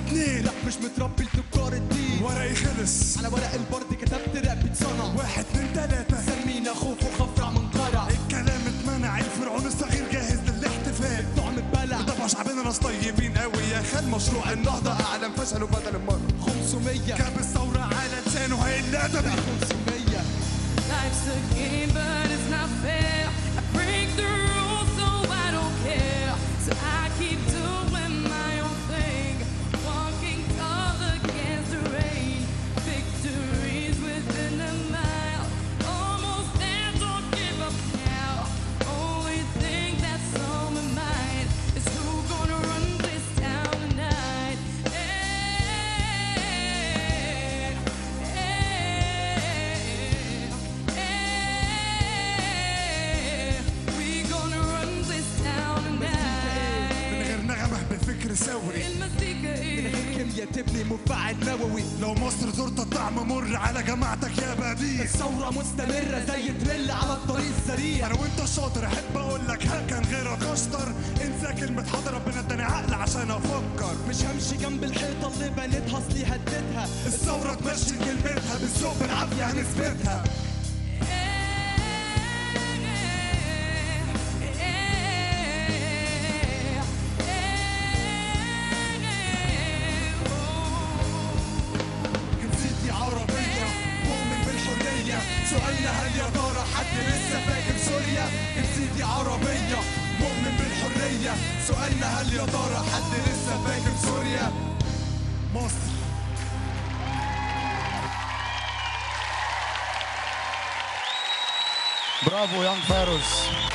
اتنين راب مش متربي لتجار الدين ورقي خلص على ورق البرد كتبت راب بتصنع واحد اتنين تلاتة سمينا خوف وخفرع من قرع الكلام اتمنع الفرعون الصغير جاهز للاحتفال طعم بلع طبعا شعبنا ناس طيبين قوي يا خال مشروع النهضة أعلن فشله بدل المرة 500 جاب الثورة على لسانه هيل أدبي 500 Life's a game, but it's not fair. I break the rules, so I don't care. So I keep doing my own thing, walking tall against the rain. Victories within a mile, almost there, don't give up now. Only thing that's on my mind is who gonna run this town tonight. Hey, hey, we gonna run this town من tonight. غير نغمة بفكر ثوري المزيكا ايه الكيمياء تبني مفاعل نووي لو مصر زرت الطعم مر على جماعتك يا بديل الثورة مستمرة زي تريل على الطريق السريع انا وانت شاطر احب اقول لك ها كان غيرك اشطر انسى كلمة حاضر ربنا اداني عقل عشان افكر مش همشي جنب الحيطة اللي بنيتها اصلي هديتها الثورة تمشي كلمتها بالذوق بالعافية هنثبتها جنسيتي عربية مؤمن بالحرية سؤالنا هل يا ترى حد لسه فاكر سوريا جنسيتي عربية مؤمن بالحرية سؤالنا هل يا ترى حد لسه فاكر سوريا مصر برافو يانج فاروس